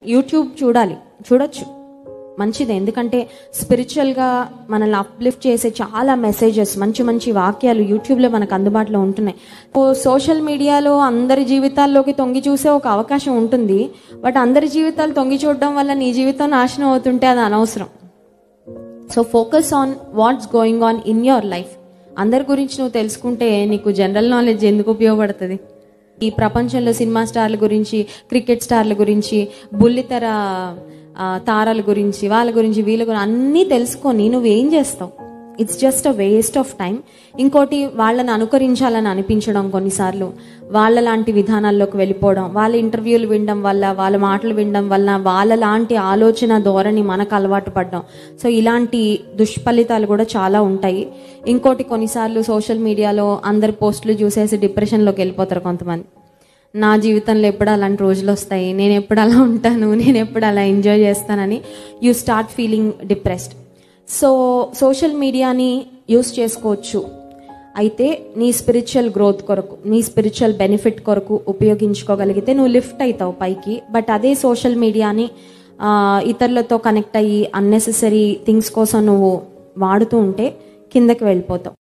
YouTube చూడాలి చూడొచ్చు మంచిదే ఎందుకంటే స్పిరిచువల్గా మనల్ని అప్లిఫ్ట్ చేసే చాలా మెసేజెస్ మంచి మంచి వాక్యాలు యూట్యూబ్లో మనకు అందుబాటులో ఉంటున్నాయి ఓ సోషల్ మీడియాలో అందరి జీవితాల్లోకి తొంగి చూసే ఒక అవకాశం ఉంటుంది బట్ అందరి జీవితాలు తొంగి చూడడం వల్ల నీ జీవితం నాశనం అవుతుంటే అది అనవసరం so focus on what's going on in your life అందరి గురించి నువ్వు తెలుసుకుంటే నీకు జనరల్ నాలెడ్జ్ ఎందుకు ఉపయోగపడుతుంది ఈ ప్రపంచంలో సినిమా స్టార్ల గురించి క్రికెట్ స్టార్ల గురించి బుల్లితెర ఆ, తారల గురించి వాళ్ళ గురించి వీళ్ళ గురించి అన్నీ తెలుసుకొని నువ్వేం చేస్తావు it's just a waste of time ఇంకోటి వాళ్ళని అనుకరించాలని అనిపించడం కొన్నిసార్లు వాళ్ళ లాంటి విధానాల్లోకి వెళ్ళిపోవడం వాళ్ళ ఇంటర్వ్యూలు వినడం వల్ల వాళ్ళ మాటలు వినడం వల్ల వాళ్ళ లాంటి ఆలోచన ధోరణి మనకు అలవాటు పడడం సో ఇలాంటి దుష్ఫలితాలు కూడా చాలా ఉంటాయి ఇంకోటి కొన్నిసార్లు సోషల్ మీడియాలో అందరి పోస్టులు చూసేసి డిప్రెషన్లోకి వెళ్ళిపోతారు కొంతమంది నా జీవితంలో ఎప్పుడు అలాంటి రోజులు వస్తాయి నేను ఎప్పుడు అలా ఉంటాను నేను ఎప్పుడు అలా ఎంజాయ్ చేస్తానని you start feeling depressed so social మీడియాని యూస్ చేసుకోవచ్చు అయితే నీ స్పిరిచువల్ గ్రోత్ కొరకు నీ స్పిరిచువల్ బెనిఫిట్ కొరకు ఉపయోగించుకోగలిగితే నువ్వు లిఫ్ట్ అవుతావు పైకి బట్ అదే సోషల్ మీడియాని ఆ, ఇతరులతో కనెక్ట్ అయ్యి అన్నెసెసరీ థింగ్స్ కోసం నువ్వు వాడుతూ ఉంటే కిందకి వెళ్ళిపోతావు